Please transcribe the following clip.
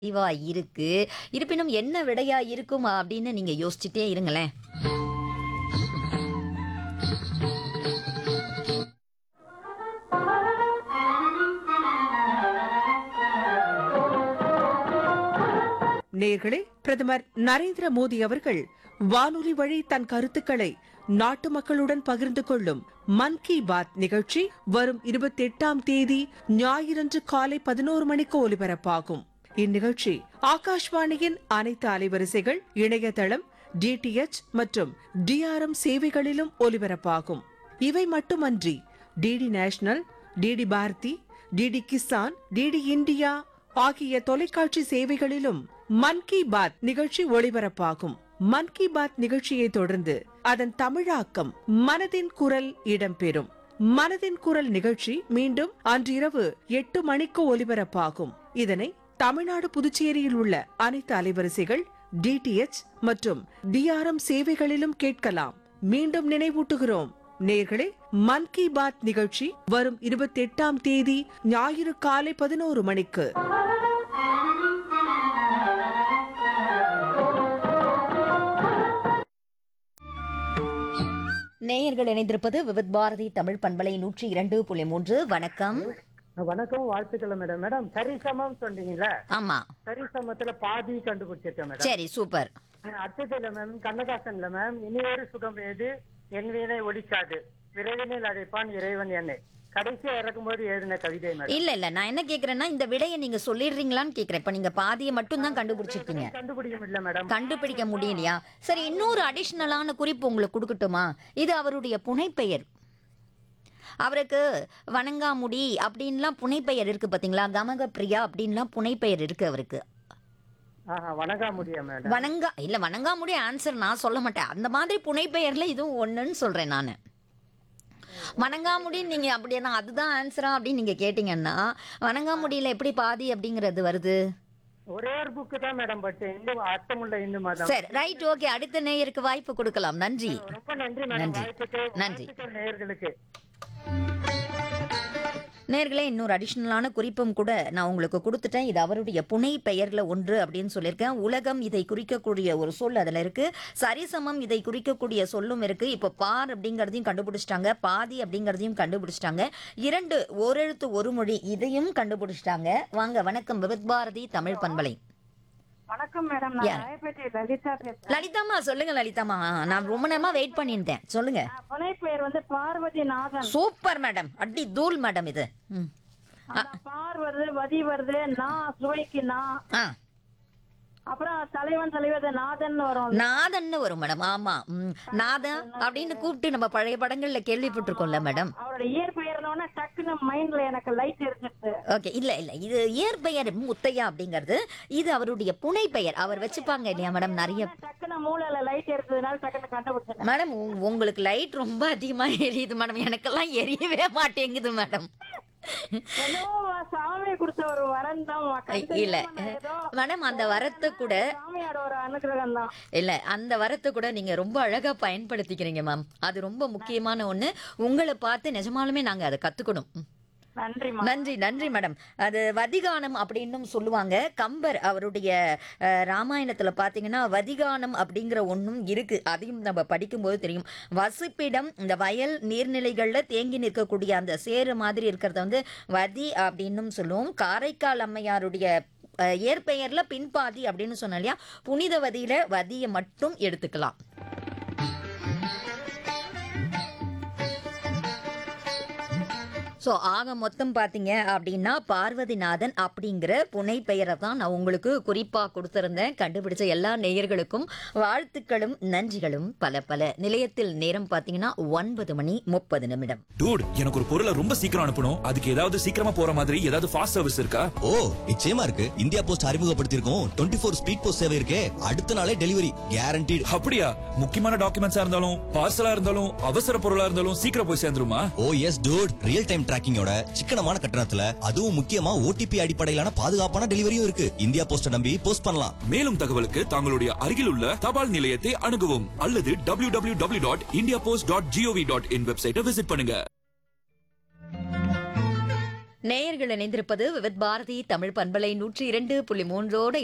தெளிவா இருக்கு. இருப்பினும் என்ன விடையா இருக்கும் அப்படின்னு நீங்க யோசிச்சுட்டே இருங்களேன். நேர்களே பிரதமர் நரேந்திர மோடி அவர்கள் வானொலி வழி தன் கருத்துக்களை நாட்டு மக்களுடன் பகிர்ந்து கொள்ளும் மன் கி பாத் நிகழ்ச்சி வரும் இருபத்தி எட்டாம் தேதி ஞாயிறன்று காலை பதினோரு மணிக்கு ஒலிபரப்பாகும் இந்நிகழ்ச்சி ஆகாஷ்வாணியின் அனைத்து அலைவரிசைகள் இணையதளம் டிடிஎச் மற்றும் டிஆர்எம் சேவைகளிலும் ஒலிபரப்பாகும் இவை மட்டுமன்றி DD National DD Bharati DD Kisan DD India ஆகிய தொலைக்காட்சி சேவைகளிலும் மன் கி பாத் நிகழ்ச்சி ஒளிபரப்பாகும் மன் கி பாத் நிகழ்ச்சியை தொடர்ந்து அதன் தமிழாக்கம் மனதின் குரல் இடம்பெறும் மனதின் குரல் நிகழ்ச்சி மீண்டும் அன்றிரவு எட்டு மணிக்கு ஒலிபரப்பாகும் இதனை தமிழ்நாடு புதுச்சேரியில் உள்ள அனைத்து அலைவரிசைகள் டிடிஎச் மற்றும் டிஆர்எம் சேவைகளிலும் கேட்கலாம் மீண்டும் நினைவூட்டுகிறோம் நேர்களே மன் கி பாத் நிகழ்ச்சி வரும் இருபத்தி எட்டாம் தேதி ஞாயிறு காலை பதினோரு மணிக்கு நேயர்கள் இணைந்திருப்பது விவித் பாரதி தமிழ் பண்பலை நூற்றி இரண்டு புள்ளி மூன்று வணக்கம் வணக்கம் வாழ்த்துக்கள் மேடம் மேடம் சரிசமம் சொன்னீங்கல்ல ஆமா சரிசமத்துல பாதி கண்டுபிடிச்சிருக்கேன் மேடம் சரி சூப்பர் அடுத்ததுல மேம் கண்ணதாசன்ல மேம் இனியொரு சுகம் ஏது என் வீணை ஒழிக்காது விரைவினில் அழைப்பான் இறைவன் என்னை கடைசியா இறக்கும்போது எழுதின கவிதை மேடம் இல்ல இல்ல நான் என்ன கேக்குறேன்னா இந்த விடையை நீங்க சொல்லிடுறீங்களான்னு கேக்குறேன் இப்ப நீங்க பாதியை மட்டும் தான் கண்டுபிடிச்சிருக்கீங்க கண்டுபிடிக்க முடியல மேடம் கண்டுபிடிக்க முடியலையா சரி இன்னொரு அடிஷ்னலான குறிப்பு உங்களுக்கு கொடுக்கட்டுமா இது அவருடைய புனைப்பெயர் அவருக்கு வணங்காமுடி அப்படின்லாம் புனைப்பெயர் இருக்கு பாத்தீங்களா கமக பிரியா அப்படின்லாம் புனைப்பெயர் இருக்கு அவருக்கு ஆஹா வணங்க முடியும் மேடம் வணங்கா இல்ல வணங்காமுடி ஆன்சர் நான் சொல்ல மாட்டேன் அந்த மாதிரி புனைப்பெயர்ல இதுவும் ஒண்ணுன்னு சொல்றேன் நான் வணங்காமுடி நீங்க அப்படின்னா அதுதான் ஆன்சரா அப்படின்னு நீங்க கேட்டீங்கன்னா வணங்காமுடியில எப்படி பாதி அப்படிங்கிறது வருது ஒரே ஒரு புக்கு தான் மேடம் பட் இந்து அர்த்தமுள்ள இந்து மதம் சரி ரைட் ஓகே அடுத்த நேயருக்கு வாய்ப்பு கொடுக்கலாம் நன்றி ரொம்ப நன்றி மேடம் நன்றி. வாழ்த்துக்கள் நன்றி. வாழ்த்துக்கள் நேயர்களுக்கு நேர்களே இன்னொரு அடிஷ்னலான குறிப்பும் கூட நான் உங்களுக்கு கொடுத்துட்டேன் இது அவருடைய புனை பெயர்ல ஒன்று அப்படின்னு சொல்லியிருக்கேன் உலகம் இதை குறிக்கக்கூடிய ஒரு சொல் அதுல இருக்கு சரிசமம் இதை குறிக்கக்கூடிய சொல்லும் இருக்கு இப்போ பார் அப்படிங்கறதையும் கண்டுபிடிச்சிட்டாங்க பாதி அப்படிங்கறதையும் கண்டுபிடிச்சிட்டாங்க இரண்டு ஓரெழுத்து ஒரு மொழி இதையும் கண்டுபிடிச்சிட்டாங்க வாங்க வணக்கம் விவித் பாரதி தமிழ் பண்பலை வணக்கம் மேடம் நான் யார்? ராயப்பேட்டை லலிதா பேசுறேன் லலிதாம்மா சொல்லுங்க லலிதாம்மா நான் ரொம்ப நேரமா வெயிட் பண்ணியிருந்தேன் சொல்லுங்க நான் புனை பெயர் வந்து பார்வதி நாதன் சூப்பர் மேடம் அடி தூள் மேடம் இது ம். அந்த பார் வருது வதி வருது நான் சுவைக்கு நான் ஆ அப்புறம் தலைவன் தலைவர் நாதன் வரும் நாதன்னு வரும் மேடம் ஆமா ம். நாதன் அப்படின்னு கூப்பிட்டு நம்ம பழைய படங்கள்ல கேள்விப்பட்டிருக்கோம்ல மேடம் அவரோட இயற்பெயர்னோட டக்குன்னு மைண்ட்ல எனக்கு லைட் இருந்துச்சு ஓகே இல்ல இல்ல இது இயற்பெயர் முத்தையா அப்படிங்கிறது இது அவருடைய புனை பெயர் அவர் வச்சுப்பாங்க இல்லையா மேடம் நிறைய டக்குன்னு மூளையில லைட் இருக்கிறதுனால டக்குன்னு கண்டுபிடிச்சேன் மேடம் உ- உங்களுக்கு லைட் ரொம்ப அதிகமா எரியுது மேடம் எனக்கெல்லாம் எரியவே மாட்டேங்குது மேடம் ஏதோ சாமி கொடுத்த ஒரு வரம் தான் இல்ல மேடம் அந்த வரத்தை கூட சாமியோட ஒரு அனுகிரகம் தான் இல்ல அந்த வரத்தை கூட நீங்க ரொம்ப அழகா பயன்படுத்திக்கிறீங்க மேம் அது ரொம்ப முக்கியமான ஒண்ணு உங்களை பார்த்து நிஜமாலுமே நாங்க அதை கத்துக்கணும் ம். நன்றிமா நன்றி நன்றி மேடம் அது வதிகானம் அப்படின்னும் சொல்லுவாங்க கம்பர் அவருடைய அஹ், ராமாயணத்துல பாத்தீங்கன்னா வதிகானம் அப்படிங்கிற ஒன்றும் இருக்கு அதையும் நம்ம படிக்கும்போது தெரியும் வசிப்பிடம் இந்த வயல் நீர்நிலைகள்ல தேங்கி நிற்கக்கூடிய அந்த சேறு மாதிரி இருக்கிறத வந்து வதி அப்படின்னும் சொல்லுவோம் காரைக்கால் அம்மையாருடைய அஹ், இயற்பெயர்ல பின்பாதி அப்படின்னு சொன்னோம் இல்லையா புனிதவதியில வதியை மட்டும் எடுத்துக்கலாம் ஸோ ஆக மொத்தம் பார்த்தீங்க அப்படின்னா பார்வதிநாதன் அப்படிங்கிற புனை பெயரை தான் நான் உங்களுக்கு குறிப்பாக கொடுத்துருந்தேன் கண்டுபிடிச்ச எல்லா நேயர்களுக்கும் வாழ்த்துக்களும் நன்றிகளும் பல பல நிலையத்தில் நேரம் பார்த்தீங்கன்னா ஒன்பது மணி முப்பது நிமிடம் டூட் எனக்கு ஒரு பொருளை ரொம்ப சீக்கிரம் அனுப்பணும் அதுக்கு ஏதாவது சீக்கிரமா போற மாதிரி ஏதாவது ஃபாஸ்ட் சர்வீஸ் இருக்கா ஓ நிச்சயமா இருக்கு இந்தியா போஸ்ட் அறிமுகப்படுத்தியிருக்கோம் டுவெண்ட்டி ஃபோர் ஸ்பீட் போஸ்ட் சேவை இருக்கே அடுத்த நாளே டெலிவரி கேரண்டீடு அப்படியா முக்கியமான டாக்குமெண்ட்ஸா இருந்தாலும் பார்சலா இருந்தாலும் அவசர பொருளா இருந்தாலும் சீக்கிரம் போய் சேர்ந்துருமா oh yes dude real time டிராக்கிங்கோட சிக்கனமான கட்டணத்துல அதுவும் முக்கியமா ஓடிபி அடிப்படையிலான பாதுகாப்பான டெலிவரியும் இருக்கு இந்தியா போஸ்ட நம்பி போஸ்ட் பண்ணலாம் மேலும் தகவலுக்கு தங்களுடைய அருகில் உள்ள தபால் நிலையத்தை அணுகவும் அல்லது W W W dot India post dot GOV dot in வெப்சைட்டை விசிட் பண்ணுங்க நேயர்கள் இணைந்திருப்பது விவித் பாரதி தமிழ் பண்பலை நூற்றி இரண்டு புள்ளி மூன்றோடு